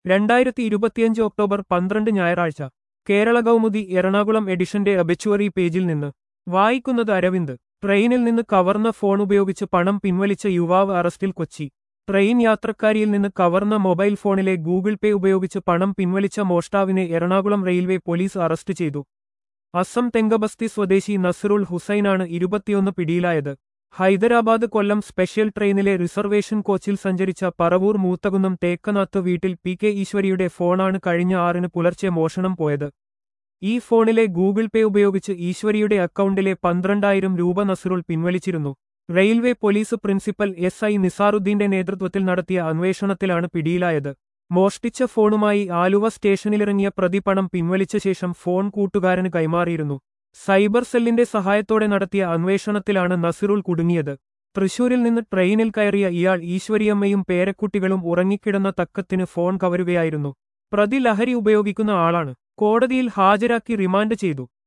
രണ്ടായിരത്തി ഇരുപത്തിയഞ്ച് ഒക്ടോബർ പന്ത്രണ്ട് ഞായറാഴ്ച കേരള കൗമുദി എറണാകുളം എഡിഷന്റെ അബിച്ചുവറി പേജിൽ നിന്ന് വായിക്കുന്നത് അരവിന്ദ് ട്രെയിനിൽ നിന്ന് കവർന്ന ഫോൺ ഉപയോഗിച്ച് പണം പിൻവലിച്ച യുവാവ് അറസ്റ്റിൽ കൊച്ചി ട്രെയിൻ യാത്രക്കാരിയിൽ നിന്ന് കവർന്ന മൊബൈൽ ഫോണിലെ ഗൂഗിൾ പേ ഉപയോഗിച്ച് പണം പിൻവലിച്ച മോഷ്ടാവിനെ എറണാകുളം റെയിൽവേ പോലീസ് അറസ്റ്റ് ചെയ്തു അസം തെങ്കബസ്തി സ്വദേശി നസറുൽ ഹുസൈനാണ് ഇരുപത്തിയൊന്ന് പിടിയിലായത് ഹൈദരാബാദ് കൊല്ലം സ്പെഷ്യൽ ട്രെയിനിലെ റിസർവേഷൻ കോച്ചിൽ സഞ്ചരിച്ച പറവൂർ മൂത്തകുന്നം തേക്കനാത്ത് വീട്ടിൽ പി കെ ഈശ്വരിയുടെ ഫോണാണ് കഴിഞ്ഞ ആറിന് പുലർച്ചെ മോഷണം പോയത് ഈ ഫോണിലെ ഗൂഗിൾ പേ ഉപയോഗിച്ച് ഈശ്വരിയുടെ അക്കൗണ്ടിലെ പന്ത്രണ്ടായിരം രൂപ നസറുൽ പിൻവലിച്ചിരുന്നു railway police principal S I നിസാറുദ്ദീന്റെ നേതൃത്വത്തിൽ നടത്തിയ അന്വേഷണത്തിലാണ് പിടിയിലായത് മോഷ്ടിച്ച ഫോണുമായി ആലുവ സ്റ്റേഷനിലിറങ്ങിയ പ്രതി പണം പിൻവലിച്ച ശേഷം ഫോൺ കൂട്ടുകാരന് കൈമാറിയിരുന്നു സൈബർ സെല്ലിന്റെ സഹായത്തോടെ നടത്തിയ അന്വേഷണത്തിലാണ് നസിറുൽ കുടുങ്ങിയത് തൃശൂരിൽ നിന്ന് ട്രെയിനിൽ കയറിയ ഇയാൾ ഈശ്വരിയമ്മയും പേരക്കുട്ടികളും ഉറങ്ങിക്കിടന്ന തക്കത്തിന് ഫോൺ കവരുകയായിരുന്നു പ്രതി ലഹരി ഉപയോഗിക്കുന്ന ആളാണ് കോടതിയിൽ ഹാജരാക്കി റിമാൻഡ് ചെയ്തു